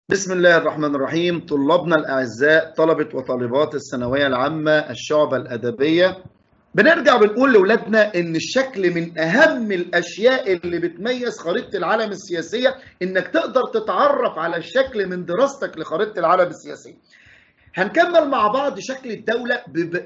بسم الله الرحمن الرحيم طلابنا الأعزاء طلبة وطالبات الثانوية العامة الشعبة الأدبية بنرجع بنقول لأولادنا إن الشكل من أهم الأشياء اللي بتميز خريطة العالم السياسية إنك تقدر تتعرف على الشكل من دراستك لخريطة العالم السياسية هنكمل مع بعض شكل الدولة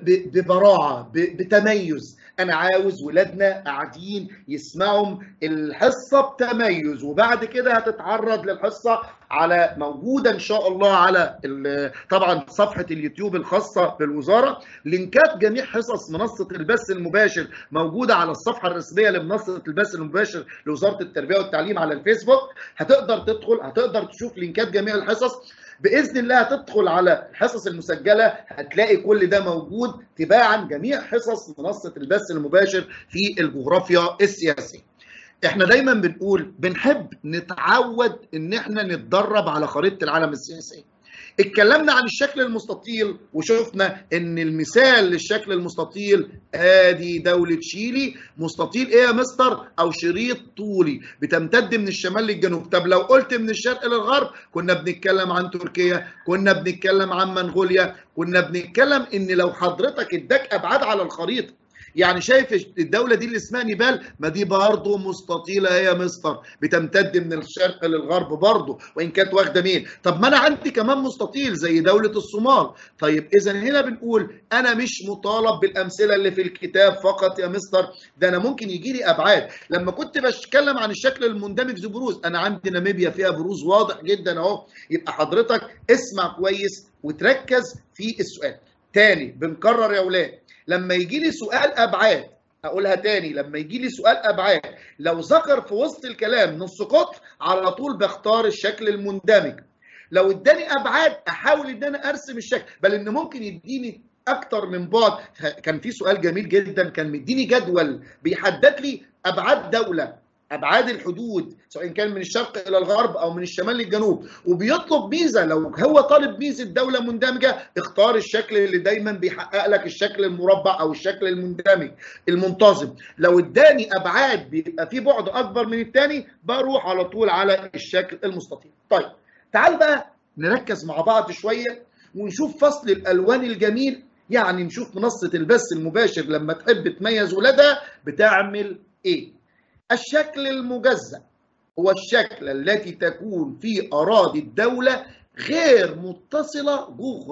ببراعة بتميز أنا عاوز ولادنا قاعدين يسمعوا الحصة بتميز وبعد كده هتتعرض للحصة على موجودة إن شاء الله على طبعا صفحة اليوتيوب الخاصة بالوزارة لينكات جميع حصص منصة البث المباشر موجودة على الصفحة الرسمية لمنصة البث المباشر لوزارة التربية والتعليم على الفيسبوك هتقدر تدخل هتقدر تشوف لينكات جميع الحصص باذن الله هتدخل على الحصص المسجله هتلاقي كل ده موجود تباعا جميع حصص منصه البث المباشر في الجغرافيا السياسيه. احنا دايما بنقول بنحب نتعود ان احنا نتدرب على خريطه العالم السياسيه. اتكلمنا عن الشكل المستطيل وشفنا ان المثال للشكل المستطيل ادي دولة تشيلي مستطيل ايه يا مستر او شريط طولي بتمتد من الشمال للجنوب طب لو قلت من الشرق للغرب كنا بنتكلم عن تركيا كنا بنتكلم عن منغوليا كنا بنتكلم ان لو حضرتك اداك ابعاد على الخريطه يعني شايف الدوله دي اللي اسمها نيبال ما دي برضه مستطيله هي مستر بتمتد من الشرق للغرب برضه وان كانت واخده مين طب ما انا عندي كمان مستطيل زي دوله الصومال طيب اذا هنا بنقول انا مش مطالب بالامثله اللي في الكتاب فقط يا مستر ده انا ممكن يجي لي ابعاد لما كنت بتكلم عن الشكل المندمج ذو بروز انا عندي ناميبيا فيها بروز واضح جدا اهو يبقى حضرتك اسمع كويس وتركز في السؤال تاني بنكرر يا اولاد لما يجي لي سؤال ابعاد اقولها تاني لما يجي لي سؤال ابعاد لو ذكر في وسط الكلام نص قطر على طول بختار الشكل المندمج لو اداني ابعاد احاول ان انا ارسم الشكل بل ان ممكن يديني اكتر من بعد كان في سؤال جميل جدا كان مديني جدول بيحدد لي ابعاد دوله ابعاد الحدود سواء كان من الشرق الى الغرب او من الشمال للجنوب وبيطلب ميزه لو هو طالب ميزه دوله مندمجه اختار الشكل اللي دايما بيحقق لك الشكل المربع او الشكل المندمج المنتظم لو اداني ابعاد بيبقى في بعد اكبر من الثاني بروح على طول على الشكل المستطيل طيب تعال بقى نركز مع بعض شويه ونشوف فصل الالوان الجميل يعني نشوف منصه البث المباشر لما تحب تميز ولادها بتعمل ايه الشكل المجزأ هو الشكل التي تكون في أراضي الدولة غير متصلة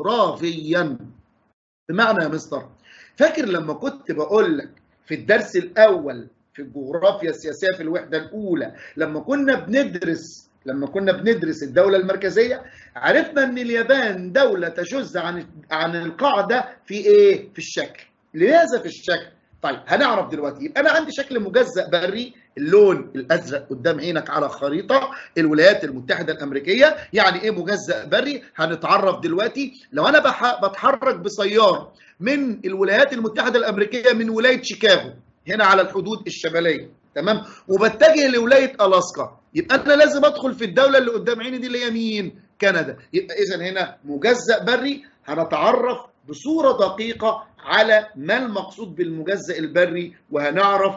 جغرافيا بمعنى يا مستر فاكر لما كنت بقول لك في الدرس الأول في الجغرافيا السياسية في الوحدة الأولى لما كنا بندرس لما كنا بندرس الدولة المركزية عرفنا أن اليابان دولة تشذ عن عن القاعدة في إيه؟ في الشكل لماذا في الشكل؟ طيب هنعرف دلوقتي يبقى انا عندي شكل مجزأ بري اللون الازرق قدام عينك على خريطه الولايات المتحده الامريكيه يعني ايه مجزأ بري هنتعرف دلوقتي لو انا بتحرك بسياره من الولايات المتحده الامريكيه من ولايه شيكاغو هنا على الحدود الشماليه تمام وبتجه لولايه الاسكا يبقى انا لازم ادخل في الدوله اللي قدام عيني دي اللي هي مين كندا يبقى اذا هنا مجزأ بري هنتعرف بصوره دقيقه على ما المقصود بالمجزأ البري وهنعرف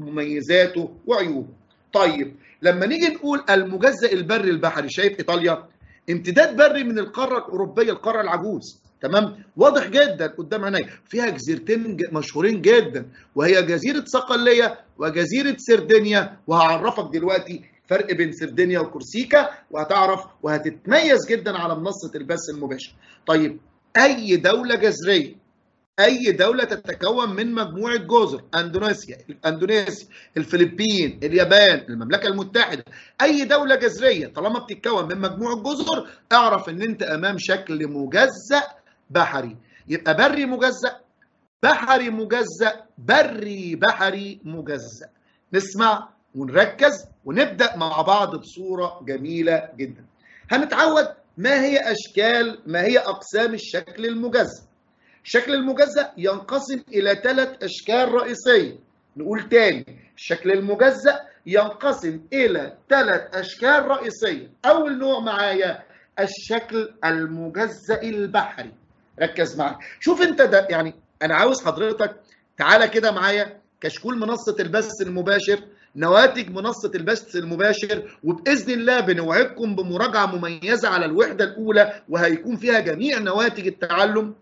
مميزاته وعيوبه. طيب لما نيجي نقول المجزأ البري البحري شايف ايطاليا امتداد بري من القاره الاوروبيه القاره العجوز تمام واضح جدا قدام عيني فيها جزيرتين مشهورين جدا وهي جزيره صقليه وجزيره سردينيا وهعرفك دلوقتي فرق بين سردينيا وكورسيكا وهتعرف وهتتميز جدا على منصه البث المباشر طيب اي دوله جزريه اي دوله تتكون من مجموعه جزر اندونيسيا اندونيسيا الفلبين اليابان المملكه المتحده اي دوله جزريه طالما بتتكون من مجموعه جزر اعرف ان انت امام شكل مجزأ بحري يبقى بري مجزأ بحري مجزأ بري بحري مجزأ نسمع ونركز ونبدا مع بعض بصوره جميله جدا هنتعود ما هي اشكال ما هي اقسام الشكل المجزأ الشكل المجزأ ينقسم إلى ثلاث أشكال رئيسية نقول تاني الشكل المجزأ ينقسم إلى ثلاث أشكال رئيسية أول نوع معايا الشكل المجزأ البحري ركز معايا شوف أنت ده يعني أنا عاوز حضرتك تعالى كده معايا كشكول منصة البث المباشر نواتج منصة البث المباشر وبإذن الله بنوعدكم بمراجعة مميزة على الوحدة الأولى وهيكون فيها جميع نواتج التعلم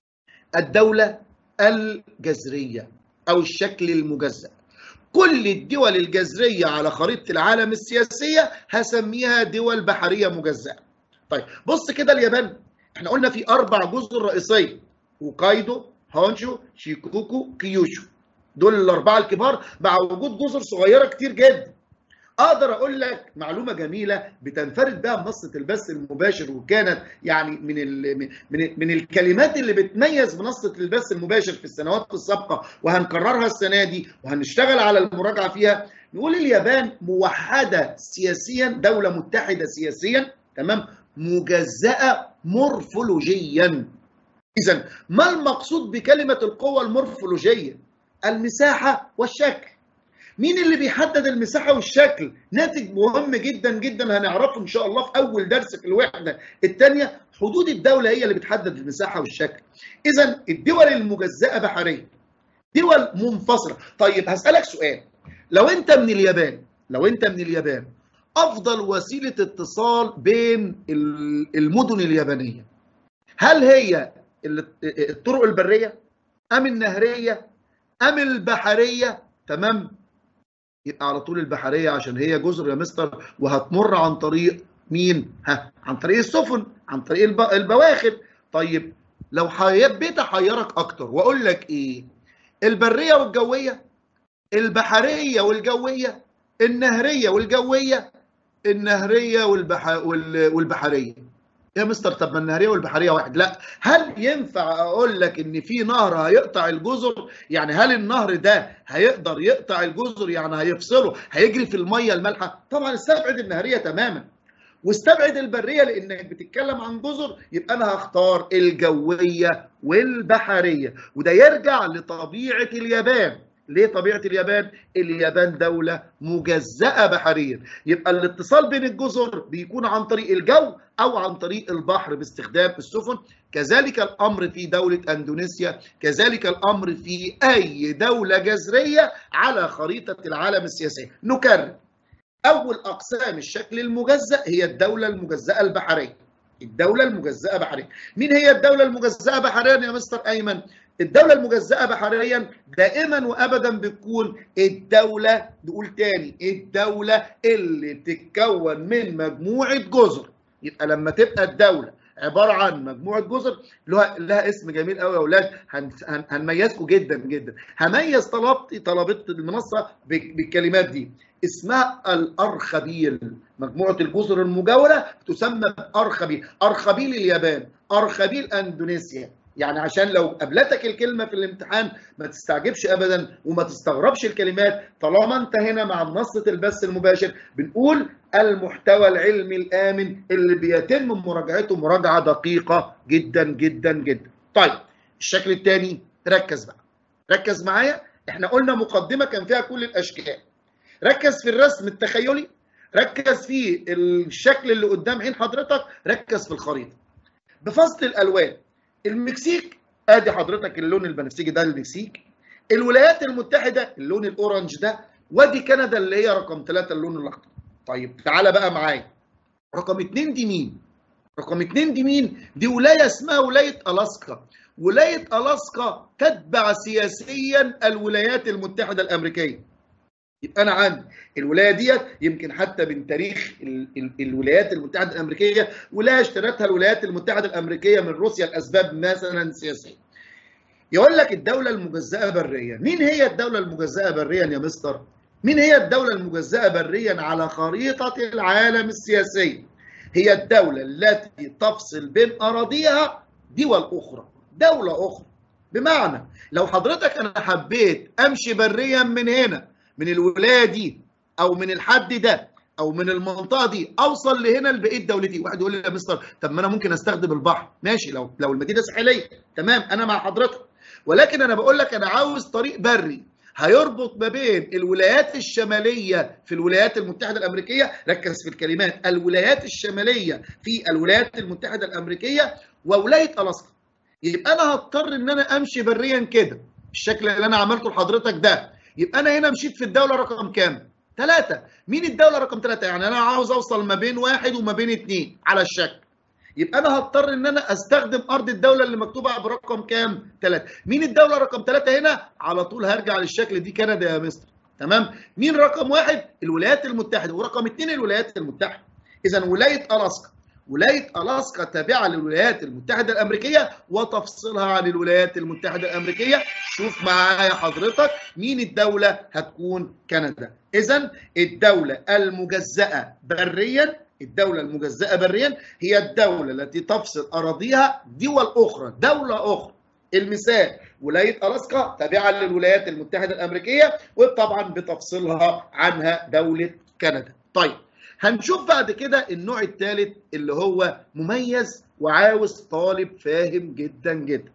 الدولة الجذرية أو الشكل المجزأ كل الدول الجذرية على خريطة العالم السياسية هسميها دول بحرية مجزأة طيب بص كده اليابان احنا قلنا في أربع جزر رئيسية هوكايدو هونشو شيكوكو كيوشو دول الأربعة الكبار مع وجود جزر صغيرة كتير جدا اقدر اقول لك معلومه جميله بتنفرد بها منصه البث المباشر وكانت يعني من ال من من الكلمات اللي بتميز منصه البث المباشر في السنوات السابقه وهنكررها السنه دي وهنشتغل على المراجعه فيها نقول اليابان موحده سياسيا دوله متحده سياسيا تمام مجزاه مورفولوجيا اذا ما المقصود بكلمه القوه المورفولوجيه المساحه والشكل مين اللي بيحدد المساحه والشكل ناتج مهم جدا جدا هنعرفه ان شاء الله في اول درس في الوحده الثانيه حدود الدوله هي اللي بتحدد المساحه والشكل اذا الدول المجزاه بحريا دول منفصله طيب هسالك سؤال لو انت من اليابان لو انت من اليابان افضل وسيله اتصال بين المدن اليابانيه هل هي الطرق البريه ام النهريه ام البحريه تمام يبقى على طول البحريه عشان هي جزر يا مستر وهتمر عن طريق مين؟ ها عن طريق السفن عن طريق الب... البواخر طيب لو حبيت احيرك اكتر واقول لك ايه؟ البريه والجويه البحريه والجويه النهريه والجويه النهريه والبح... وال... والبحريه يا مستر طب ما النهريه والبحريه واحد لا هل ينفع اقول لك ان في نهر هيقطع الجزر يعني هل النهر ده هيقدر يقطع الجزر يعني هيفصله هيجري في الميه المالحه طبعا استبعد النهريه تماما واستبعد البريه لانك بتتكلم عن جزر يبقى انا هختار الجويه والبحريه وده يرجع لطبيعه اليابان ليه طبيعه اليابان؟ اليابان دوله مجزاه بحريا، يبقى الاتصال بين الجزر بيكون عن طريق الجو او عن طريق البحر باستخدام السفن، كذلك الامر في دوله اندونيسيا، كذلك الامر في اي دوله جزريه على خريطه العالم السياسيه. نكرر اول اقسام الشكل المجزأ هي الدوله المجزأه البحريه. الدوله المجزأه بحريا. مين هي الدوله المجزأه بحريا يا مستر ايمن؟ الدولة المجزأة بحريا دائما وابدا بتكون الدولة نقول تاني الدولة اللي بتتكون من مجموعة جزر يبقى لما تبقى الدولة عبارة عن مجموعة جزر لها, لها اسم جميل قوي يا اولاد هن هنميزكم جدا جدا هميز طلبت طلبت المنصة بالكلمات دي اسمها الارخبيل مجموعة الجزر المجاورة تسمى بارخبيل ارخبيل اليابان ارخبيل اندونيسيا يعني عشان لو قابلتك الكلمه في الامتحان ما تستعجبش ابدا وما تستغربش الكلمات طالما انت هنا مع منصه البث المباشر بنقول المحتوى العلمي الامن اللي بيتم مراجعته مراجعه دقيقه جدا جدا جدا. طيب الشكل الثاني ركز بقى. ركز معايا احنا قلنا مقدمه كان فيها كل الاشكال. ركز في الرسم التخيلي ركز في الشكل اللي قدام عين حضرتك ركز في الخريطه. بفصل الالوان المكسيك ادي حضرتك اللون البنفسجي ده المكسيك الولايات المتحده اللون الاورنج ده وادي كندا اللي هي رقم ثلاثة اللون الاخضر طيب تعالى بقى معايا رقم اثنين دي مين رقم اثنين دي مين دي ولايه اسمها ولايه الاسكا ولايه الاسكا تتبع سياسيا الولايات المتحده الامريكيه يبقى انا عندي الولايه ديت يمكن حتى من تاريخ ال ال الولايات المتحده الامريكيه ولايه اشترتها الولايات المتحده الامريكيه من روسيا لاسباب مثلا سياسيه. يقول لك الدوله المجزاه بريا، مين هي الدوله المجزاه بريا يا مستر؟ مين هي الدوله المجزاه بريا على خريطه العالم السياسي؟ هي الدوله التي تفصل بين اراضيها دول اخرى، دوله اخرى. بمعنى لو حضرتك انا حبيت امشي بريا من هنا من الولايه دي او من الحد ده او من المنطقه دي اوصل لهنا لبقيه دولتي واحد يقول لي يا مستر طب ما انا ممكن استخدم البحر ماشي لو لو المدينه ساحليه تمام انا مع حضرتك ولكن انا بقول لك انا عاوز طريق بري هيربط ما بين الولايات الشماليه في الولايات المتحده الامريكيه ركز في الكلمات الولايات الشماليه في الولايات المتحده الامريكيه وولايه الاسكا يبقى انا هضطر ان انا امشي بريا كده الشكل اللي انا عملته لحضرتك ده يبقى انا هنا مشيت في الدوله رقم كام ثلاثة مين الدولة رقم ثلاثة يعني أنا عاوز أوصل ما بين واحد وما بين اثنين على الشكل يبقى أنا هضطر إن أنا أستخدم أرض الدولة اللي مكتوبة برقم كام؟ ثلاثة مين الدولة رقم ثلاثة هنا؟ على طول هرجع للشكل دي كندا يا مستر تمام مين رقم واحد؟ الولايات المتحدة ورقم اثنين الولايات المتحدة إذا ولاية ألاسكا ولاية ألاسكا تابعة للولايات المتحدة الأمريكية وتفصلها عن الولايات المتحدة الأمريكية شوف معايا حضرتك مين الدولة هتكون كندا إذا الدولة المجزأة بريا الدولة المجزأة بريا هي الدولة التي تفصل أراضيها دول أخرى دولة أخرى المثال ولاية ألاسكا تابعة للولايات المتحدة الأمريكية وطبعا بتفصلها عنها دولة كندا طيب هنشوف بعد كده النوع الثالث اللي هو مميز وعاوز طالب فاهم جدا جدا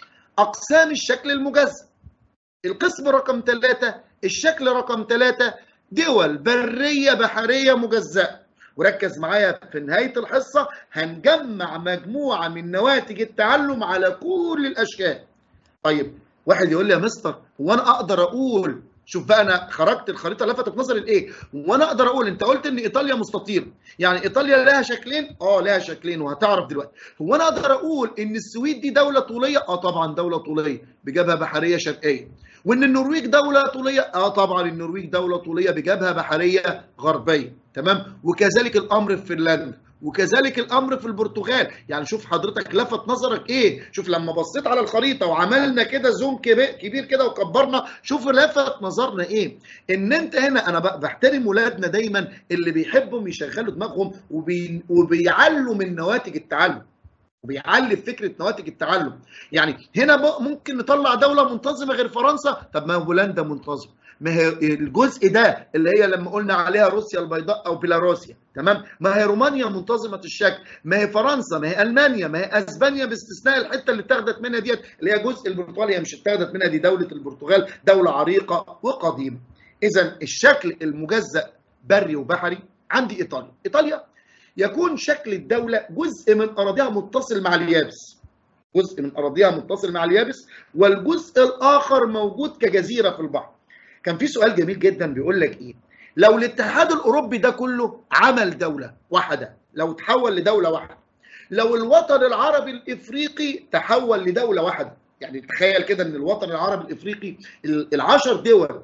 أقسام الشكل المجزأ القسم رقم ثلاثة الشكل رقم ثلاثة دول برية بحرية مجزأة وركز معايا في نهاية الحصة هنجمع مجموعة من نواتج التعلم على كل الأشكال طيب واحد يقول لي يا مستر هو أنا أقدر أقول شوف بقى انا خرجت الخريطه لفتت نظري لايه وانا اقدر اقول انت قلت ان ايطاليا مستطيله يعني ايطاليا لها شكلين اه لها شكلين وهتعرف دلوقتي هو انا اقدر اقول ان السويد دي دوله طوليه اه طبعا دوله طوليه بجبهه بحريه شرقيه وان النرويج دوله طوليه اه طبعا النرويج دوله طوليه بجبهه بحريه غربيه تمام وكذلك الامر في فنلندا وكذلك الامر في البرتغال يعني شوف حضرتك لفت نظرك ايه شوف لما بصيت على الخريطه وعملنا كده زوم كبير كده وكبرنا شوف لفت نظرنا ايه ان انت هنا انا بحترم ولادنا دايما اللي بيحبوا يشغلوا دماغهم وبي وبيعلوا من نواتج التعلم وبيعلي فكره نواتج التعلم يعني هنا ممكن نطلع دوله منتظمه غير فرنسا طب ما هولندا منتظمه ما هي الجزء ده اللي هي لما قلنا عليها روسيا البيضاء او بيلاروسيا تمام ما هي رومانيا منتظمه الشكل ما هي فرنسا ما هي المانيا ما هي اسبانيا باستثناء الحته اللي اتاخدت منها ديت اللي هي جزء البرتغال هي مش اتاخدت منها دي دوله البرتغال دوله عريقه وقديمه اذا الشكل المجزأ بري وبحري عندي ايطاليا ايطاليا يكون شكل الدوله جزء من اراضيها متصل مع اليابس جزء من اراضيها متصل مع اليابس والجزء الاخر موجود كجزيره في البحر كان في سؤال جميل جدا بيقول لك ايه لو الاتحاد الاوروبي ده كله عمل دوله واحده لو تحول لدوله واحده لو الوطن العربي الافريقي تحول لدوله واحده يعني تخيل كده ان الوطن العربي الافريقي العشر دول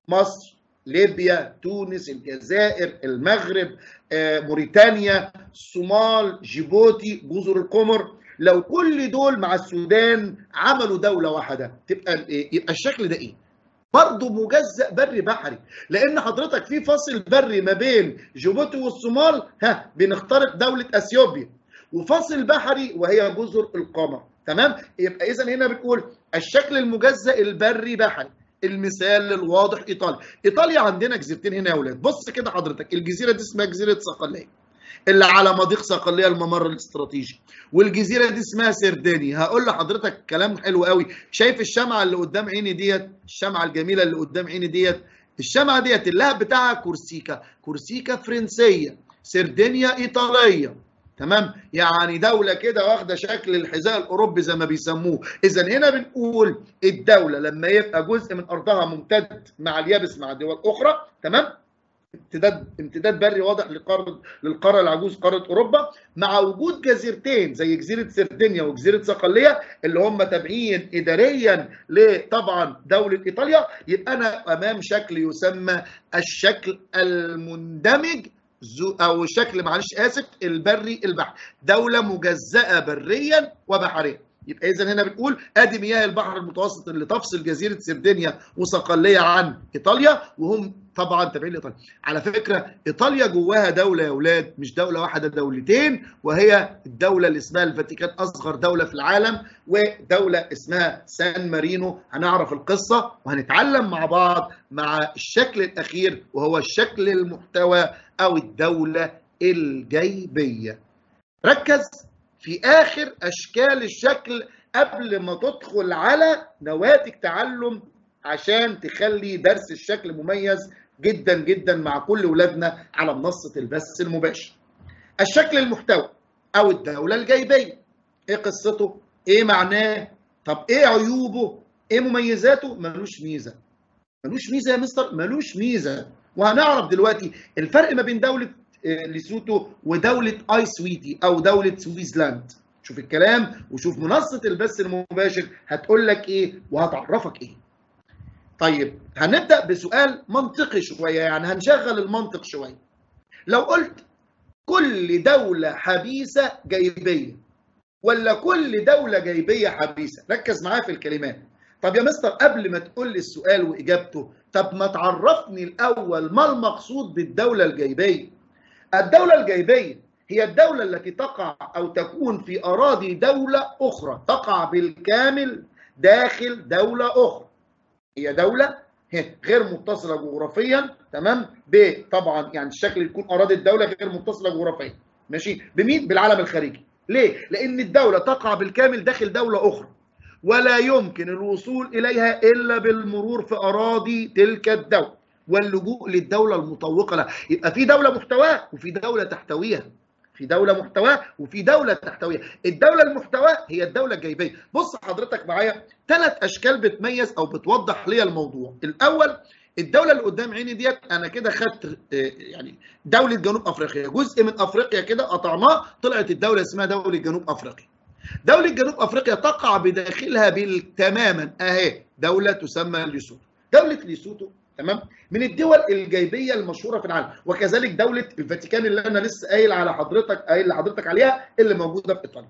مصر ليبيا تونس الجزائر المغرب موريتانيا الصومال جيبوتي جزر القمر لو كل دول مع السودان عملوا دوله واحده تبقى يبقى الشكل ده ايه برضه مجزأ بري بحري لان حضرتك في فاصل بري ما بين جيبوتي والصومال ها بنخترق دوله اثيوبيا وفاصل بحري وهي جزر القمر تمام يبقى اذا هنا بنقول الشكل المجزأ البري بحري المثال الواضح ايطاليا ايطاليا عندنا جزيرتين هنا يا اولاد بص كده حضرتك الجزيره دي اسمها جزيره صقليه اللي على مضيق صقليه الممر الاستراتيجي والجزيره دي اسمها سرداني هقول لحضرتك كلام حلو قوي شايف الشمعه اللي قدام عيني ديت الشمعه الجميله اللي قدام عيني ديت الشمعه ديت اللهب بتاعها كورسيكا كورسيكا فرنسيه سردينيا ايطاليه تمام يعني دوله كده واخده شكل الحذاء الاوروبي زي ما بيسموه اذا هنا بنقول الدوله لما يبقى جزء من ارضها ممتد مع اليابس مع دول اخرى تمام امتداد امتداد بري واضح لقاره للقاره العجوز قاره اوروبا مع وجود جزيرتين زي جزيره سردينيا وجزيره صقليه اللي هم تابعين اداريا لطبعا دوله ايطاليا يبقى انا امام شكل يسمى الشكل المندمج او شكل معلش اسف البري البحري دوله مجزاه بريا وبحريا يبقى اذا هنا بنقول ادي مياه البحر المتوسط اللي تفصل جزيره سردينيا وصقليه عن ايطاليا وهم طبعا تابعين لايطاليا على فكره ايطاليا جواها دوله يا اولاد مش دوله واحده دولتين وهي الدوله اللي اسمها الفاتيكان اصغر دوله في العالم ودوله اسمها سان مارينو هنعرف القصه وهنتعلم مع بعض مع الشكل الاخير وهو الشكل المحتوى او الدوله الجيبيه ركز في اخر اشكال الشكل قبل ما تدخل على نواتج تعلم عشان تخلي درس الشكل مميز جدا جدا مع كل ولادنا على منصه البث المباشر. الشكل المحتوى او الدوله الجيبيه. ايه قصته؟ ايه معناه؟ طب ايه عيوبه؟ ايه مميزاته؟ ملوش ميزه. ملوش ميزه يا مستر؟ ملوش ميزه. وهنعرف دلوقتي الفرق ما بين دوله ليسوتو ودوله اي سويتي او دوله سويسلاند شوف الكلام وشوف منصه البث المباشر هتقول لك ايه وهتعرفك ايه طيب هنبدا بسؤال منطقي شويه يعني هنشغل المنطق شويه لو قلت كل دوله حبيسه جايبيه ولا كل دوله جايبيه حبيسه ركز معايا في الكلمات طب يا مستر قبل ما تقول لي السؤال واجابته طب ما تعرفني الاول ما المقصود بالدوله الجايبيه الدوله الجايبيه هي الدوله التي تقع او تكون في اراضي دوله اخرى تقع بالكامل داخل دوله اخرى هي دوله غير متصله جغرافيا تمام طبعا يعني الشكل يكون اراضي الدوله غير متصله جغرافيا ماشي بمين بالعالم الخارجي ليه لان الدوله تقع بالكامل داخل دوله اخرى ولا يمكن الوصول اليها الا بالمرور في اراضي تلك الدوله واللجوء للدوله المطوقه لها يبقى في دوله محتواه وفي دوله تحتويها في دوله محتواه وفي دوله تحتويها الدوله المحتواه هي الدوله الجايبيه بص حضرتك معايا ثلاث اشكال بتميز او بتوضح لي الموضوع الاول الدوله اللي قدام عيني ديت انا كده خدت يعني دوله جنوب افريقيا جزء من افريقيا كده قطعناه طلعت الدوله اسمها دوله جنوب افريقيا دوله جنوب افريقيا تقع بداخلها تماما اهي دوله تسمى ليسوتو دوله ليسوتو تمام من الدول الجايبيه المشهوره في العالم وكذلك دوله الفاتيكان اللي انا لسه قايل على حضرتك قايل لحضرتك عليها اللي موجوده في ايطاليا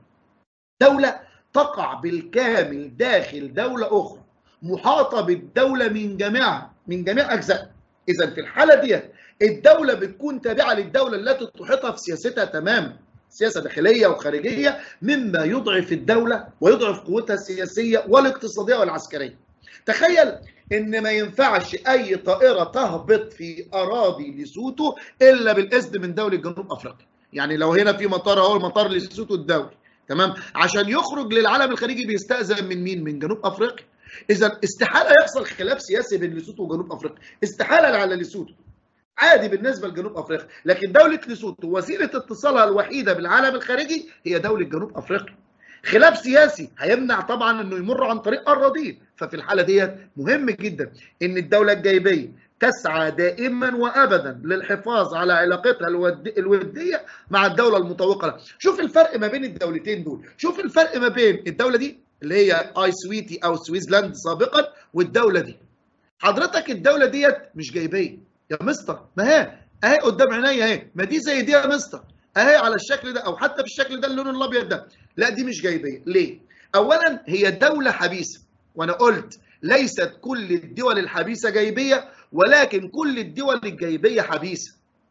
دوله تقع بالكامل داخل دوله اخرى محاطه بالدوله من جميعها من جميع اجزائها اذا في الحاله دي الدوله بتكون تابعه للدوله التي تحيطها في سياستها تماما سياسه داخليه وخارجيه مما يضعف الدوله ويضعف قوتها السياسيه والاقتصاديه والعسكريه تخيل ان ما ينفعش اي طائره تهبط في اراضي ليسوتو الا بالاذن من دوله جنوب افريقيا يعني لو هنا في مطار اهو مطار ليسوتو الدولي تمام عشان يخرج للعالم الخارجي بيستاذن من مين من جنوب افريقيا اذا استحاله يحصل خلاف سياسي بين ليسوتو وجنوب افريقيا استحاله على ليسوتو عادي بالنسبه لجنوب افريقيا لكن دوله ليسوتو وسيله اتصالها الوحيده بالعالم الخارجي هي دوله جنوب افريقيا خلاف سياسي هيمنع طبعا انه يمر عن طريق اراضيه ففي الحاله ديت مهم جدا ان الدوله الجايبيه تسعى دائما وابدا للحفاظ على علاقتها الوديه مع الدوله المطوقه لها شوف الفرق ما بين الدولتين دول شوف الفرق ما بين الدوله دي اللي هي اي سويتي او سويسلاند سابقا والدوله دي حضرتك الدوله ديت مش جايبيه يا مستر ما هي اهي قدام عينيا اهي ما دي زي دي يا مستر اهي على الشكل ده او حتى بالشكل ده اللون الابيض ده لا دي مش جايبيه ليه اولا هي دوله حبيسه وانا قلت ليست كل الدول الحبيسه جايبيه ولكن كل الدول الجايبيه حبيسه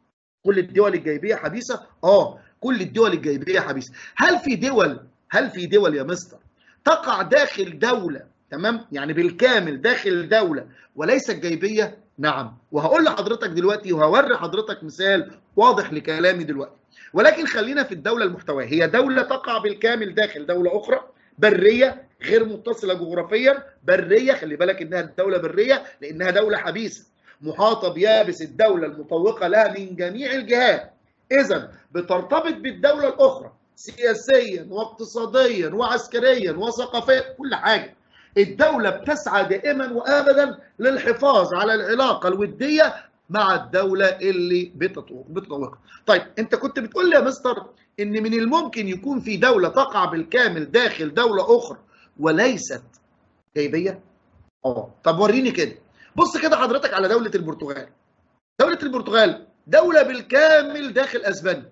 كل الدول الجايبيه حبيسه اه كل الدول الجايبيه حبيسه هل في دول هل في دول يا مستر تقع داخل دوله تمام يعني بالكامل داخل دوله وليست جايبيه نعم وهقول لحضرتك دلوقتي وهوري حضرتك مثال واضح لكلامي دلوقتي ولكن خلينا في الدولة المحتوية هي دولة تقع بالكامل داخل دولة أخرى برية غير متصلة جغرافيا برية خلي بالك إنها دولة برية لأنها دولة حبيسة محاطة بيابس الدولة المطوقة لها من جميع الجهات إذا بترتبط بالدولة الأخرى سياسيا واقتصاديا وعسكريا وثقافيا كل حاجة الدولة بتسعى دائما وابدا للحفاظ على العلاقة الودية مع الدولة اللي بتطوقها. طيب انت كنت بتقول لي يا مستر ان من الممكن يكون في دولة تقع بالكامل داخل دولة اخرى وليست جايبية؟ اه طب وريني كده. بص كده حضرتك على دولة البرتغال. دولة البرتغال دولة بالكامل داخل اسبانيا.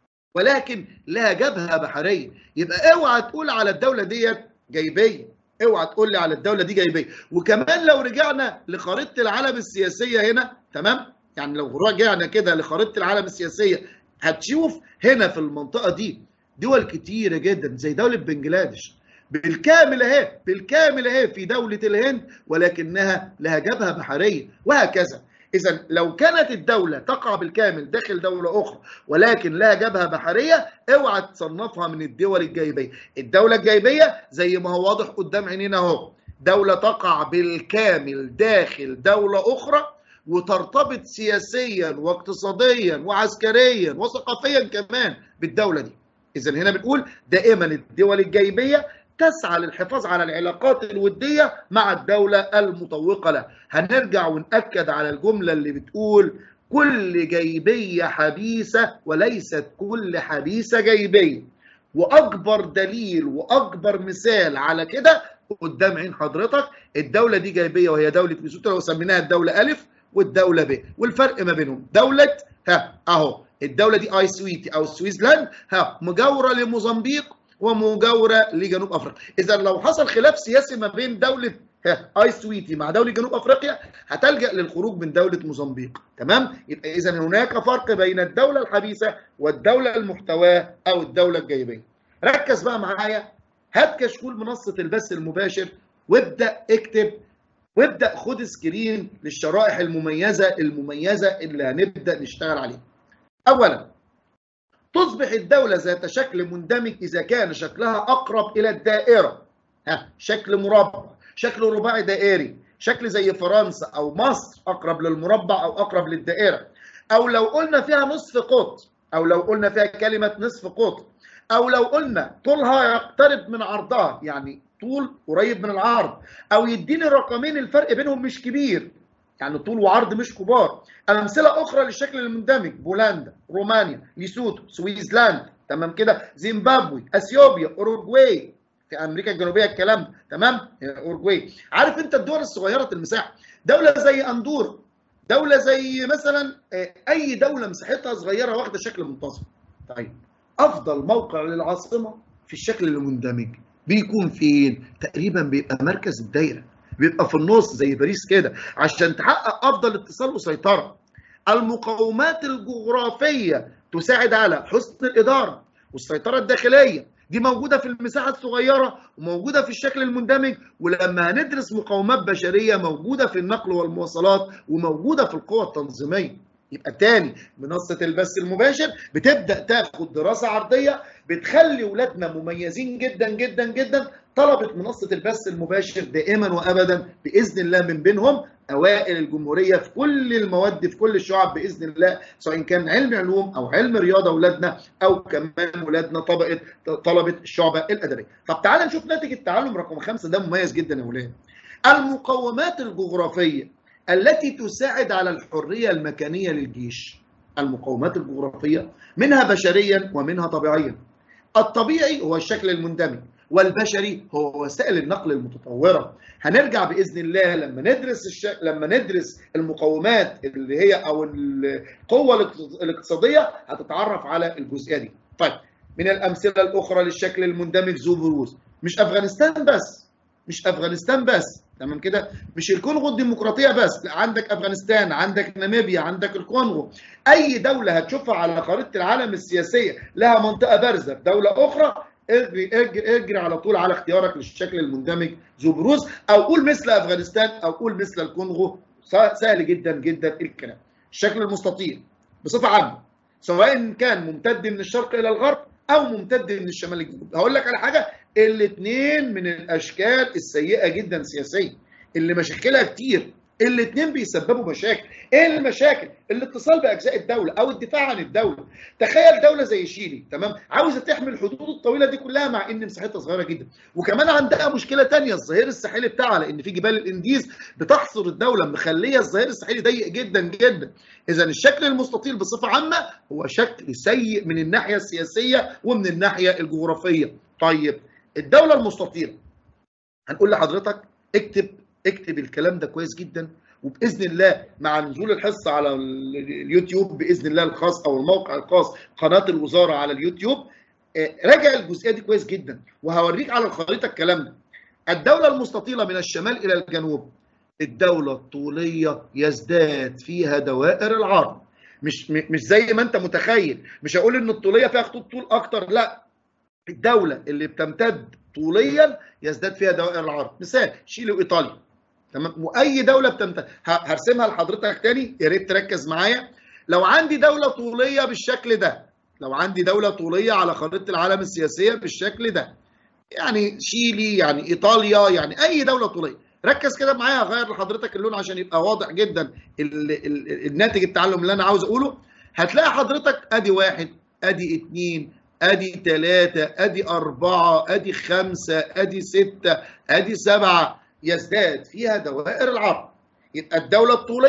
ولكن لها جبهة بحرية، يبقى اوعى تقول على الدولة ديت جايبية. اوعى تقول لي على الدوله دي جايبيه وكمان لو رجعنا لخريطه العالم السياسيه هنا تمام يعني لو رجعنا كده لخريطه العالم السياسيه هتشوف هنا في المنطقه دي دول كتيره جدا زي دوله بنجلاديش بالكامل اهي بالكامل اهي في دوله الهند ولكنها لها جبهه بحريه وهكذا إذا لو كانت الدولة تقع بالكامل داخل دولة أخرى ولكن لها جبهة بحرية اوعى تصنفها من الدول الجايبية، الدولة الجايبية زي ما هو واضح قدام عينينا أهو، دولة تقع بالكامل داخل دولة أخرى وترتبط سياسيا واقتصاديا وعسكريا وثقافيا كمان بالدولة دي. إذا هنا بنقول دائما الدول الجايبية تسعى للحفاظ على العلاقات الودية مع الدولة المطوقة لها هنرجع ونأكد على الجملة اللي بتقول كل جيبيه حبيسه وليست كل حبيسه جيبيه واكبر دليل واكبر مثال على كده قدام عين حضرتك الدوله دي جيبيه وهي دوله ليسوتو لو سميناها الدوله الف والدوله ب والفرق ما بينهم دوله ها اهو الدوله دي اي سويتي او سويسلاند ها مجاوره لموزمبيق ومجاوره لجنوب افريقيا اذا لو حصل خلاف سياسي ما بين دوله اي سويتي مع دوله جنوب افريقيا هتلجا للخروج من دوله موزمبيق تمام يبقى اذا هناك فرق بين الدوله الحديثه والدوله المحتواه او الدوله الجايبيه ركز بقى معايا هات كشكول منصه البث المباشر وابدا اكتب وابدا خد سكرين للشرائح المميزه المميزه اللي هنبدا نشتغل عليها اولا تصبح الدولة ذات شكل مندمج إذا كان شكلها أقرب إلى الدائرة ها شكل مربع شكل رباعي دائري شكل زي فرنسا أو مصر أقرب للمربع أو أقرب للدائرة أو لو قلنا فيها نصف قطر أو لو قلنا فيها كلمة نصف قطر أو لو قلنا طولها يقترب من عرضها يعني طول قريب من العرض أو يديني رقمين الفرق بينهم مش كبير يعني طول وعرض مش كبار امثله اخرى للشكل المندمج بولندا رومانيا ليسوتو سويسلاند تمام كده زيمبابوي اثيوبيا اوروجواي في امريكا الجنوبيه الكلام ده تمام اوروجواي عارف انت الدول الصغيره المساحه دوله زي اندورا دوله زي مثلا اي دوله مساحتها صغيره واخده شكل منتظم طيب افضل موقع للعاصمه في الشكل المندمج بيكون فين تقريبا بيبقى مركز الدايره بيبقى في النص زي باريس كده عشان تحقق افضل اتصال وسيطره المقومات الجغرافيه تساعد على حسن الاداره والسيطره الداخليه دي موجوده في المساحه الصغيره وموجوده في الشكل المندمج ولما هندرس مقومات بشريه موجوده في النقل والمواصلات وموجوده في القوى التنظيميه يبقى تاني منصه البث المباشر بتبدا تاخد دراسه عرضيه بتخلي ولادنا مميزين جدا جدا جدا طلبه منصه البث المباشر دائما وابدا باذن الله من بينهم اوائل الجمهوريه في كل المواد في كل الشعب باذن الله سواء كان علم علوم او علم رياضه ولادنا او كمان ولادنا طبقه طلبه الشعبه الادبيه. طب تعالى نشوف ناتج التعلم رقم خمسه ده مميز جدا يا ولاد. المقومات الجغرافيه التي تساعد على الحريه المكانيه للجيش. المقومات الجغرافيه منها بشريا ومنها طبيعيا. الطبيعي هو الشكل المندمج والبشري هو وسائل النقل المتطوره هنرجع باذن الله لما ندرس الش... لما ندرس المقومات اللي هي او القوه الاقتصاديه هتتعرف على الجزئيه دي طيب من الامثله الاخرى للشكل المندمج ذو بروز مش افغانستان بس مش افغانستان بس تمام كده مش الكونغو الديمقراطيه بس لا عندك افغانستان عندك ناميبيا عندك الكونغو اي دوله هتشوفها على خريطه العالم السياسيه لها منطقه بارزه في دوله اخرى اجري اجري, اجري على طول على اختيارك للشكل المندمج ذو بروز او قول مثل افغانستان او قول مثل الكونغو سهل جدا جدا الكلام الشكل المستطيل بصفه عامه سواء كان ممتد من الشرق الى الغرب او ممتد من الشمال للجنوب هقول لك على حاجه الاثنين من الاشكال السيئه جدا سياسيا اللي مشاكلها كتير الاثنين بيسببوا مشاكل ايه المشاكل الاتصال باجزاء الدوله او الدفاع عن الدوله تخيل دوله زي شيلي تمام عاوزه تحمي الحدود الطويله دي كلها مع ان مساحتها صغيره جدا وكمان عندها مشكله ثانيه الظهير الساحلي بتاعها لان في جبال الانديز بتحصر الدوله مخليه الظهير الساحلي ضيق جدا جدا اذا الشكل المستطيل بصفه عامه هو شكل سيء من الناحيه السياسيه ومن الناحيه الجغرافيه طيب الدوله المستطيله هنقول لحضرتك اكتب اكتب الكلام ده كويس جدا وباذن الله مع نزول الحصه على اليوتيوب باذن الله الخاص او الموقع الخاص قناه الوزاره على اليوتيوب راجع الجزئيه دي كويس جدا وهوريك على الخريطه الكلام ده الدوله المستطيله من الشمال الى الجنوب الدوله الطوليه يزداد فيها دوائر العرض مش مش زي ما انت متخيل مش هقول ان الطوليه فيها خطوط طول اكتر لا الدوله اللي بتمتد طوليا يزداد فيها دوائر العرض مثال شيلي وايطاليا تمام واي دوله بتمتد هرسمها لحضرتك تاني يا ريت تركز معايا لو عندي دوله طوليه بالشكل ده لو عندي دوله طوليه على خريطه العالم السياسيه بالشكل ده يعني شيلي يعني ايطاليا يعني اي دوله طوليه ركز كده معايا هغير لحضرتك اللون عشان يبقى واضح جدا ال ال الناتج التعلم اللي انا عاوز اقوله هتلاقي حضرتك ادي واحد ادي اتنين ادي ثلاثة ادي أربعة ادي خمسة ادي ستة ادي سبعة يزداد فيها دوائر العرض يبقى الدولة الطولية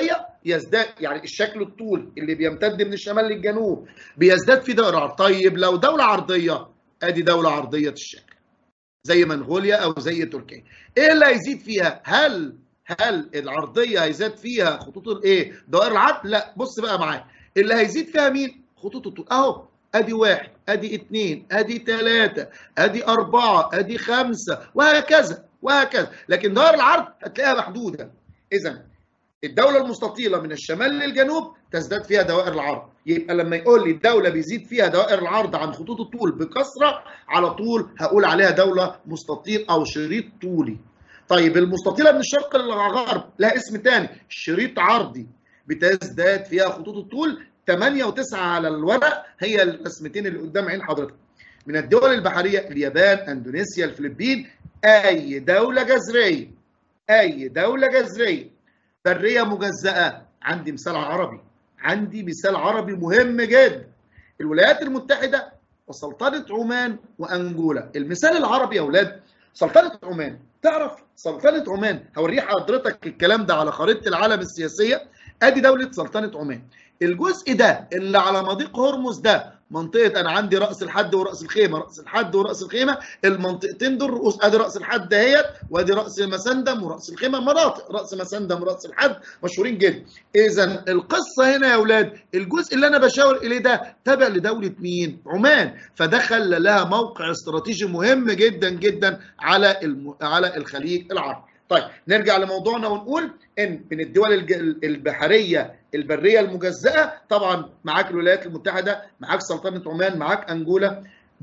يزداد يعني الشكل الطول اللي بيمتد من الشمال للجنوب بيزداد في دائره عرض طيب لو دوله عرضيه ادي دوله عرضيه الشكل زي منغوليا او زي تركيا ايه اللي هيزيد فيها هل هل العرضيه هيزاد فيها خطوط الايه دوائر العرض لا بص بقى معايا اللي هيزيد فيها مين خطوط الطول اهو ادي واحد ادي اثنين ادي ثلاثة ادي اربعة ادي خمسة وهكذا وهكذا لكن دوائر العرض هتلاقيها محدودة اذا الدولة المستطيلة من الشمال للجنوب تزداد فيها دوائر العرض يبقى لما يقول لي الدولة بيزيد فيها دوائر العرض عن خطوط الطول بكثرة على طول هقول عليها دولة مستطيل أو شريط طولي طيب المستطيلة من الشرق للغرب لها اسم تاني شريط عرضي بتزداد فيها خطوط الطول 8 و9 على الورق هي الرسمتين اللي قدام عين حضرتك من الدول البحرية اليابان اندونيسيا الفلبين اي دولة جزرية اي دولة جزرية برية مجزأة عندي مثال عربي عندي مثال عربي مهم جدا الولايات المتحدة وسلطنة عمان وأنجولا المثال العربي يا أولاد سلطنة عمان تعرف سلطنة عمان هوريه حضرتك الكلام ده على خريطة العالم السياسية ادي دولة سلطنة عمان الجزء ده اللي على مضيق هرمز ده منطقة أنا عندي رأس الحد ورأس الخيمة، رأس الحد ورأس الخيمة، المنطقتين دول رؤوس أدي رأس الحد دهيت وأدي رأس مسندم ورأس الخيمة مناطق، رأس مسندم ورأس الحد مشهورين جدا. إذا القصة هنا يا أولاد الجزء اللي أنا بشاور إليه ده تابع لدولة مين؟ عمان، فده خلى لها موقع استراتيجي مهم جدا جدا على الم... على الخليج العربي. طيب نرجع لموضوعنا ونقول ان من الدول البحريه البريه المجزاه طبعا معاك الولايات المتحده معاك سلطنه عمان معاك انجولا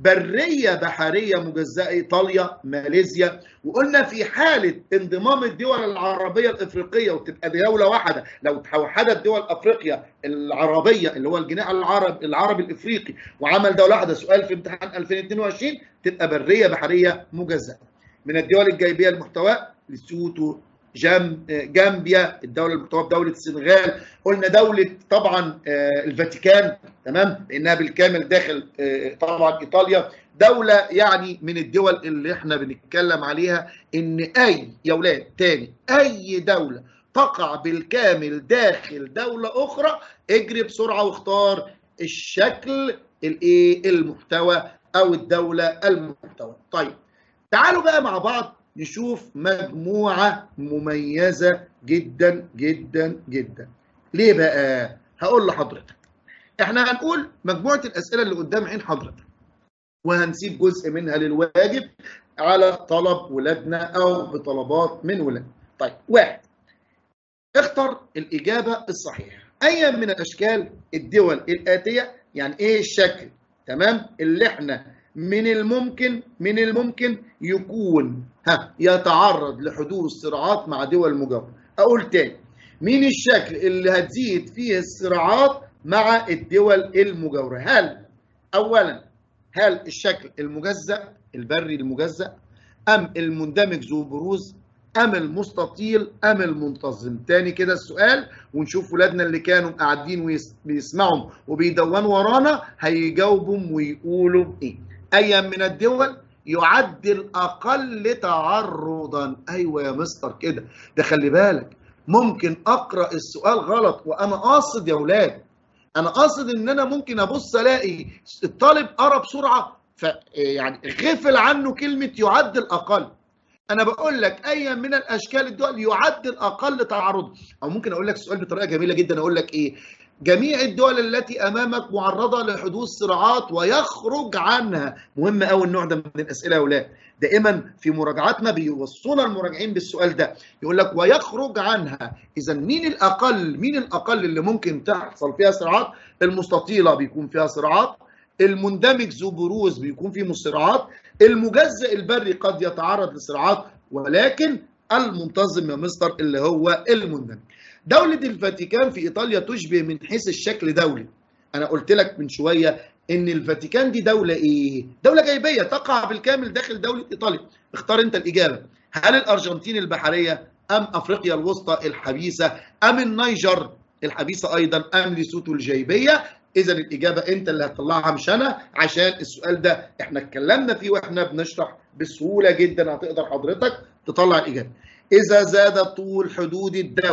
بريه بحريه مجزاه ايطاليا ماليزيا وقلنا في حاله انضمام الدول العربيه الافريقيه وتبقى دوله واحده لو توحدت دول افريقيا العربيه اللي هو الجناح العرب العربي الافريقي وعمل دوله واحده سؤال في امتحان 2022 تبقى بريه بحريه مجزاه من الدول الجايبيه المحتوى لسوتو جام جامبيا الدوله المحتوى بدوله السنغال قلنا دوله طبعا الفاتيكان تمام لانها بالكامل داخل طبعا ايطاليا دوله يعني من الدول اللي احنا بنتكلم عليها ان اي يا اولاد تاني اي دوله تقع بالكامل داخل دوله اخرى اجري بسرعه واختار الشكل الايه المحتوى او الدوله المحتوى طيب تعالوا بقى مع بعض نشوف مجموعة مميزة جدا جدا جدا ليه بقى؟ هقول لحضرتك احنا هنقول مجموعة الأسئلة اللي قدام عين حضرتك وهنسيب جزء منها للواجب على طلب ولادنا أو بطلبات من ولادنا طيب واحد اختر الإجابة الصحيحة أي من الأشكال الدول الآتية يعني إيه الشكل تمام اللي احنا من الممكن من الممكن يكون ها يتعرض لحدوث صراعات مع دول مجاورة أقول تاني مين الشكل اللي هتزيد فيه الصراعات مع الدول المجاورة هل أولا هل الشكل المجزأ البري المجزأ أم المندمج ذو بروز أم المستطيل أم المنتظم تاني كده السؤال ونشوف ولادنا اللي كانوا قاعدين وبيسمعوا وبيدونوا ورانا هيجاوبوا ويقولوا إيه أي من الدول يعد الأقل تعرضا أيوة يا مستر كده ده خلي بالك ممكن أقرأ السؤال غلط وأنا قاصد يا ولاد أنا قاصد إن أنا ممكن أبص ألاقي الطالب قرا بسرعة ف يعني غفل عنه كلمة يعد الأقل أنا بقول لك أي من الأشكال الدول يعد الأقل تعرضا أو ممكن أقول لك السؤال بطريقة جميلة جدا أقول لك إيه جميع الدول التي امامك معرضه لحدوث صراعات ويخرج عنها مهم قوي النوع ده من الاسئله يا اولاد دائما في مراجعاتنا بيوصونا المراجعين بالسؤال ده يقول لك ويخرج عنها اذا مين الاقل مين الاقل اللي ممكن تحصل فيها صراعات المستطيله بيكون فيها صراعات المندمج ذو بروز بيكون فيه صراعات المجزء البري قد يتعرض لصراعات ولكن المنتظم يا مستر اللي هو المندمج دولة الفاتيكان في إيطاليا تشبه من حيث الشكل دولي أنا قلت لك من شوية إن الفاتيكان دي دولة إيه؟ دولة جايبية تقع بالكامل داخل دولة إيطاليا اختار أنت الإجابة هل الأرجنتين البحرية أم أفريقيا الوسطى الحبيسة أم النيجر الحبيسة أيضا أم ليسوتو الجايبية إذا الإجابة أنت اللي هتطلعها مش أنا عشان السؤال ده إحنا اتكلمنا فيه وإحنا بنشرح بسهولة جدا هتقدر حضرتك تطلع الإجابة إذا زاد طول حدود الدولة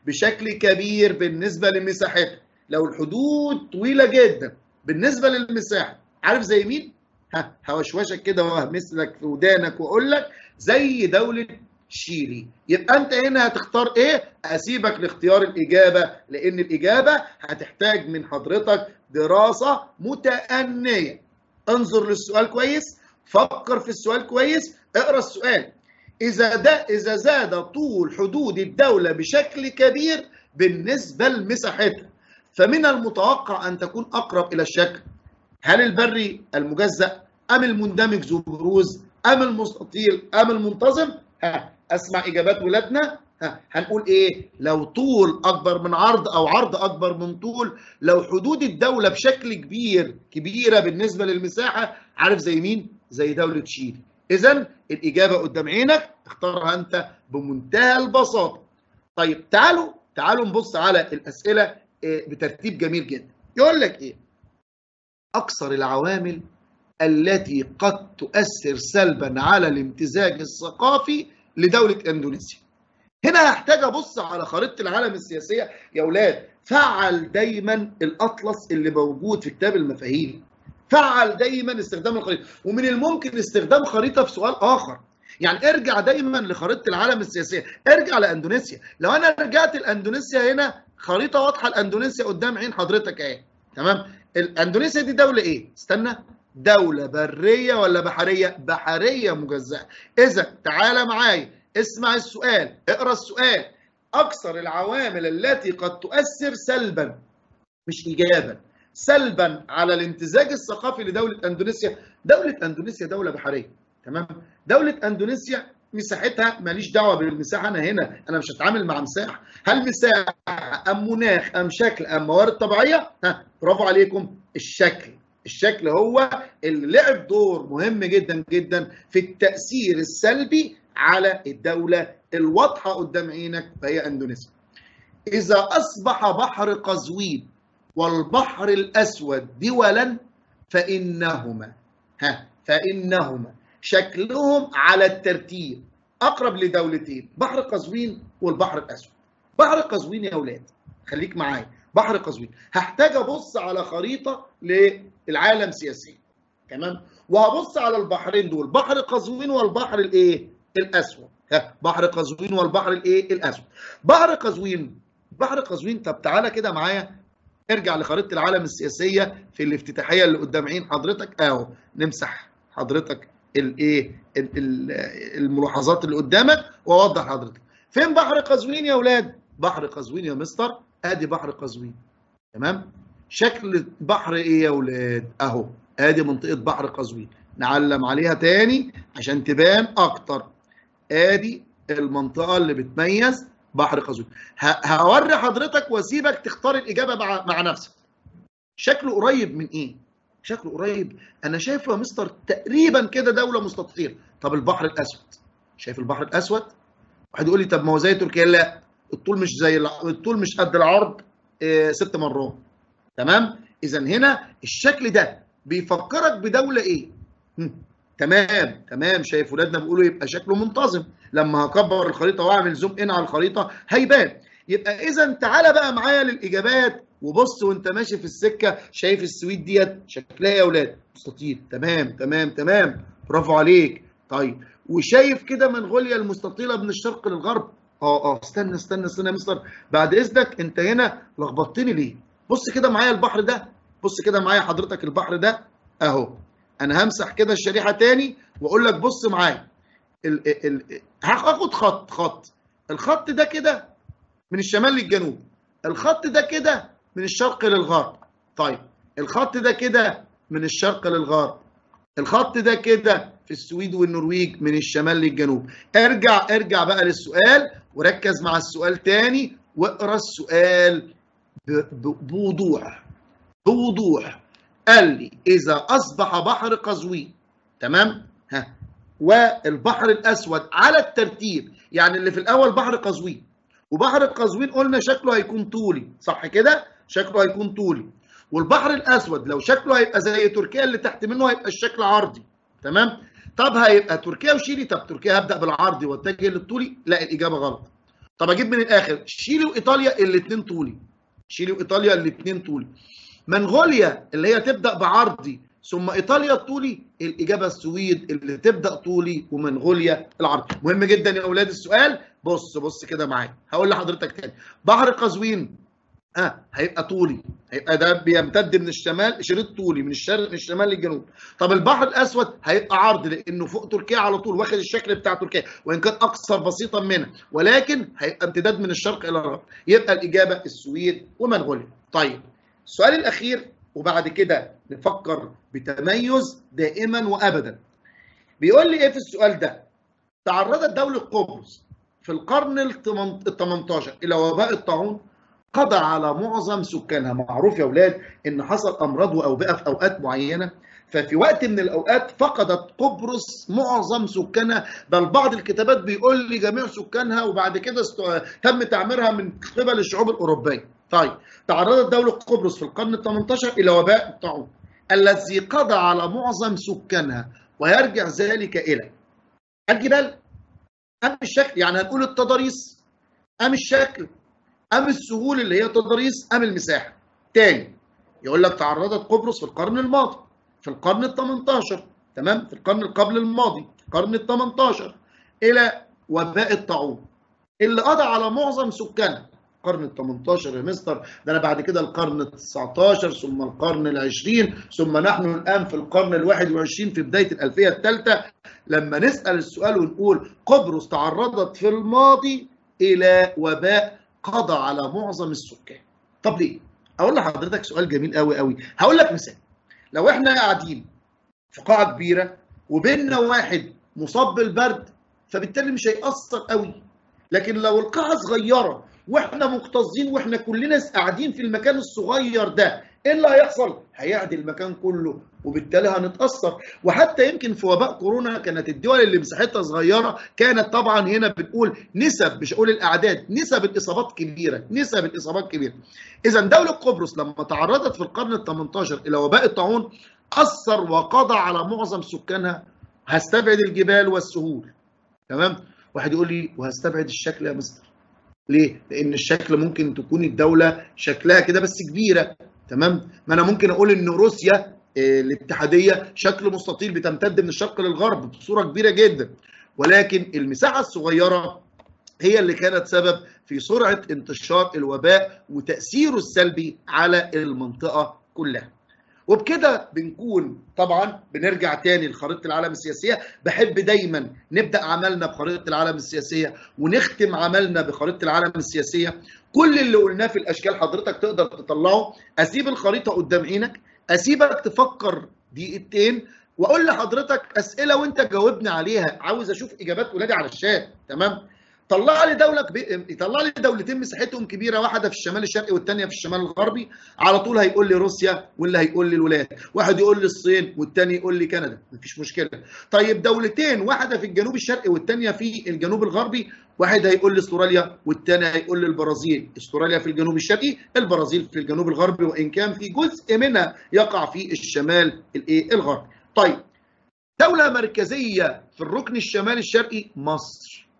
بشكل كبير بالنسبه لمساحتها لو الحدود طويله جدا بالنسبه للمساحه عارف زي مين ها هوشوشك كده وهمس لك في ودانك واقول لك زي دوله شيلي يبقى انت هنا هتختار ايه اسيبك لاختيار الاجابه لان الاجابه هتحتاج من حضرتك دراسه متأنية انظر للسؤال كويس فكر في السؤال كويس اقرا السؤال اذا ده اذا زاد طول حدود الدوله بشكل كبير بالنسبه لمساحتها فمن المتوقع ان تكون اقرب الى الشكل هل البري المجزأ ام المندمج ذو بروز ام المستطيل ام المنتظم ها اسمع اجابات ولادنا ها هنقول ايه لو طول اكبر من عرض او عرض اكبر من طول لو حدود الدوله بشكل كبير كبيره بالنسبه للمساحه عارف زي مين زي دوله شيلي اذا الاجابه قدام عينك اختارها انت بمنتهى البساطه طيب تعالوا تعالوا نبص على الاسئله بترتيب جميل جدا يقول لك ايه اكثر العوامل التي قد تؤثر سلبا على الامتزاج الثقافي لدوله اندونيسيا هنا هحتاج ابص على خريطه العالم السياسيه يا اولاد فعل دايما الاطلس اللي موجود في كتاب المفاهيم فعل دايما استخدام الخريطه ومن الممكن استخدام خريطه في سؤال اخر يعني ارجع دايما لخريطه العالم السياسيه ارجع لاندونيسيا لو انا رجعت لاندونيسيا هنا خريطه واضحه لاندونيسيا قدام عين حضرتك اهي تمام الاندونيسيا دي دوله ايه استنى دوله بريه ولا بحريه بحريه مجزاه اذا تعالى معايا اسمع السؤال اقرا السؤال اكثر العوامل التي قد تؤثر سلبا مش ايجابا سلبا على الامتزاج الثقافي لدوله اندونيسيا دوله اندونيسيا دوله بحريه تمام دوله اندونيسيا مساحتها ماليش دعوه بالمساحه انا هنا انا مش هتعامل مع مساحه هل مساحه ام مناخ ام شكل ام موارد طبيعيه ها برافو عليكم الشكل الشكل هو اللي لعب دور مهم جدا جدا في التاثير السلبي على الدوله الواضحه قدام عينك فهي اندونيسيا اذا اصبح بحر قزوين والبحر الاسود دولا فانهما ها فانهما شكلهم على الترتيب اقرب لدولتين بحر قزوين والبحر الاسود بحر قزوين يا اولاد خليك معايا بحر قزوين هحتاج ابص على خريطه للعالم سياسيا تمام وهبص على البحرين دول بحر قزوين والبحر الايه الاسود ها بحر قزوين والبحر الايه الاسود بحر قزوين بحر قزوين طب تعالى كده معايا ارجع لخريطه العالم السياسيه في الافتتاحيه اللي قدام عين حضرتك اهو نمسح حضرتك الايه الملاحظات اللي قدامك واوضح حضرتك فين بحر قزوين يا اولاد بحر قزوين يا مستر ادي بحر قزوين تمام شكل بحر ايه يا اولاد اهو ادي منطقه بحر قزوين نعلم عليها تاني عشان تبان اكتر ادي المنطقه اللي بتميز بحر قزوين هوري حضرتك واسيبك تختار الاجابه مع, مع نفسك شكله قريب من ايه شكله قريب انا شايفه يا مستر تقريبا كده دوله مستطيله طب البحر الاسود شايف البحر الاسود واحد يقول لي طب ما هو زي تركيا لا الطول مش زي الطول مش قد العرض إيه ست مرات تمام اذا هنا الشكل ده بيفكرك بدوله ايه هم. تمام تمام شايف ولادنا بيقولوا يبقى شكله منتظم لما هكبر الخريطه واعمل زوم ان على الخريطه هيبان يبقى اذا تعالى بقى معايا للاجابات وبص وانت ماشي في السكه شايف السويد ديت شكلها يا اولاد مستطيل تمام تمام تمام برافو عليك طيب وشايف كده منغوليا المستطيله من الشرق للغرب اه اه استنى استنى استنى يا مستر بعد اذنك انت هنا لخبطتني ليه بص كده معايا البحر ده بص كده معايا حضرتك البحر ده اهو انا همسح كده الشريحه تاني واقول لك بص معايا ال ال هاخد خط خط الخط ده كده من الشمال للجنوب الخط ده كده من الشرق للغرب طيب الخط ده كده من الشرق للغرب الخط ده كده في السويد والنرويج من الشمال للجنوب ارجع ارجع بقى للسؤال وركز مع السؤال تاني واقرا السؤال بوضوح بوضوح قال لي اذا اصبح بحر قزوين تمام ها والبحر الاسود على الترتيب يعني اللي في الاول بحر قزوين وبحر القزوين قلنا شكله هيكون طولي صح كده شكله هيكون طولي والبحر الاسود لو شكله هيبقى زي تركيا اللي تحت منه هيبقى الشكل عرضي تمام طب هيبقى تركيا وشيلي طب تركيا هبدا بالعرضي واتجه للطولي لا الاجابه غلط طب اجيب من الاخر شيلي وايطاليا الاثنين طولي شيلي وايطاليا الاثنين طولي منغوليا اللي هي تبدا بعرضي ثم ايطاليا الطولي الاجابه السويد اللي تبدا طولي ومنغوليا العرضي مهم جدا يا اولاد السؤال بص بص كده معايا هقول لحضرتك تاني بحر قزوين اه هيبقى طولي هيبقى ده بيمتد من الشمال شريط طولي من الشرق من الشمال للجنوب طب البحر الاسود هيبقى عرض لانه فوق تركيا على طول واخد الشكل بتاع تركيا وان كان اقصر بسيطا منها ولكن هيبقى امتداد من الشرق الى الغرب يبقى الاجابه السويد ومنغوليا طيب السؤال الاخير وبعد كده نفكر بتميز دائما وابدا بيقول لي ايه في السؤال ده تعرضت دوله قبرص في القرن ال 18 الى وباء الطاعون قضى على معظم سكانها معروف يا اولاد ان حصل امراض واوبئه في اوقات معينه ففي وقت من الاوقات فقدت قبرص معظم سكانها بل بعض الكتابات بيقول لي جميع سكانها وبعد كده است... تم تعميرها من قبل الشعوب الاوروبيه طيب تعرضت دوله قبرص في القرن ال 18 الى وباء الطاعون الذي قضى على معظم سكانها ويرجع ذلك الى الجبال ام الشكل يعني هنقول التضاريس ام الشكل ام السهول اللي هي تضاريس ام المساحه تاني يقول لك تعرضت قبرص في القرن الماضي في القرن ال 18 تمام في القرن قبل الماضي القرن ال 18 الى وباء الطاعون اللي قضى على معظم سكانها القرن ال 18 يا مستر ده انا بعد كده القرن ال 19 ثم القرن ال 20 ثم نحن الان في القرن ال 21 في بدايه الالفيه الثالثه لما نسال السؤال ونقول قبرص تعرضت في الماضي الى وباء قضى على معظم السكان طب ليه اقول لحضرتك سؤال جميل قوي قوي هقول لك مثال لو احنا قاعدين في قاعه كبيره وبيننا واحد مصاب بالبرد فبالتالي مش هيأثر قوي لكن لو القاعه صغيره واحنا مكتظين واحنا كلنا قاعدين في المكان الصغير ده ايه اللي هيحصل؟ هيعدي المكان كله وبالتالي هنتاثر وحتى يمكن في وباء كورونا كانت الدول اللي مساحتها صغيره كانت طبعا هنا بنقول نسب مش هقول الاعداد نسب الاصابات كبيره نسب الاصابات كبيره اذا دوله قبرص لما تعرضت في القرن ال 18 الى وباء الطاعون اثر وقضى على معظم سكانها هستبعد الجبال والسهول تمام واحد يقول لي وهستبعد الشكل يا مستر ليه؟ لأن الشكل ممكن تكون الدولة شكلها كده بس كبيرة تمام؟ ما أنا ممكن أقول إن روسيا الاتحادية شكل مستطيل بتمتد من الشرق للغرب بصورة كبيرة جدا ولكن المساحة الصغيرة هي اللي كانت سبب في سرعة انتشار الوباء وتأثيره السلبي على المنطقة كلها. وبكده بنكون طبعا بنرجع تاني لخريطه العالم السياسيه بحب دايما نبدا عملنا بخريطه العالم السياسيه ونختم عملنا بخريطه العالم السياسيه كل اللي قلناه في الاشكال حضرتك تقدر تطلعه اسيب الخريطه قدام عينك اسيبك تفكر دقيقتين واقول لحضرتك اسئله وانت جاوبني عليها عاوز اشوف اجابات ولادي على الشات تمام طلع لي دوله كبي... طلع لي دولتين مساحتهم كبيره واحده في الشمال الشرقي والثانيه في الشمال الغربي على طول هيقول لي روسيا واللي هيقول لي الولايات واحد يقول لي الصين والثاني يقول لي كندا مفيش مشكله طيب دولتين واحده في الجنوب الشرقي والثانيه في الجنوب الغربي واحد هيقول لي استراليا والثاني هيقول لي البرازيل استراليا في الجنوب الشرقي البرازيل في الجنوب الغربي وان كان في جزء منها يقع في الشمال الايه الغربي طيب دوله مركزيه في الركن الشمالي الشرقي مصر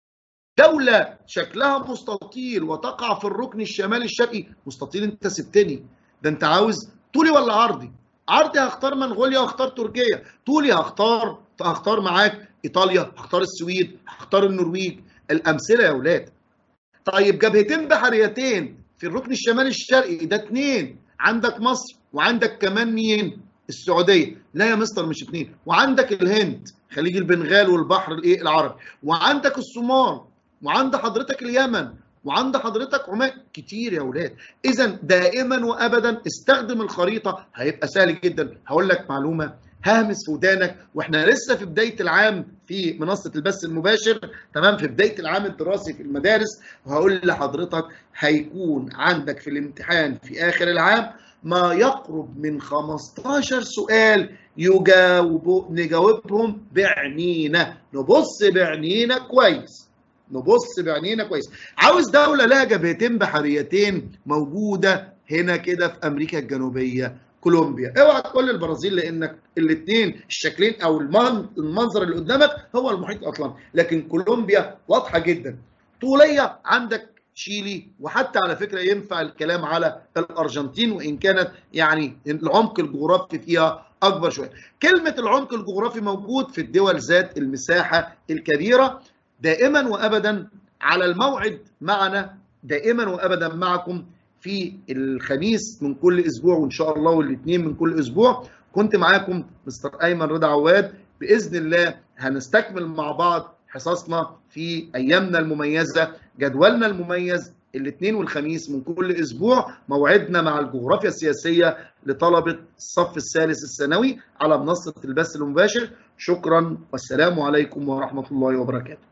دولة شكلها مستطيل وتقع في الركن الشمالي الشرقي مستطيل انت سبتني ده انت عاوز طولي ولا عرضي عرضي هختار منغوليا واختار تركيا طولي هختار هختار معاك ايطاليا هختار السويد هختار النرويج الامثله يا اولاد طيب جبهتين بحريتين في الركن الشمالي الشرقي ده اتنين عندك مصر وعندك كمان مين السعوديه لا يا مستر مش اتنين وعندك الهند خليج البنغال والبحر الايه العربي وعندك الصومال وعند حضرتك اليمن وعند حضرتك عمان كتير يا اولاد اذا دائما وابدا استخدم الخريطه هيبقى سهل جدا هقول لك معلومه هامس في ودانك واحنا لسه في بدايه العام في منصه البث المباشر تمام في بدايه العام الدراسي في المدارس وهقول لحضرتك هيكون عندك في الامتحان في اخر العام ما يقرب من 15 سؤال يجاوب نجاوبهم بعنينا نبص بعنينا كويس نبص بعينينا كويس عاوز دولة لها جبهتين بحريتين موجودة هنا كده في أمريكا الجنوبية كولومبيا اوعى تقول لي البرازيل لانك الاثنين الشكلين او المنظر اللي قدامك هو المحيط الاطلنطي لكن كولومبيا واضحه جدا طوليه عندك تشيلي وحتى على فكره ينفع الكلام على الارجنتين وان كانت يعني العمق الجغرافي فيها اكبر شويه. كلمه العمق الجغرافي موجود في الدول ذات المساحه الكبيره دائما وابدا على الموعد معنا دائما وابدا معكم في الخميس من كل اسبوع وان شاء الله والاثنين من كل اسبوع كنت معاكم مستر ايمن رضا عواد باذن الله هنستكمل مع بعض حصصنا في ايامنا المميزه جدولنا المميز الاثنين والخميس من كل اسبوع موعدنا مع الجغرافيا السياسيه لطلبه الصف الثالث الثانوي على منصه البث المباشر شكرا والسلام عليكم ورحمه الله وبركاته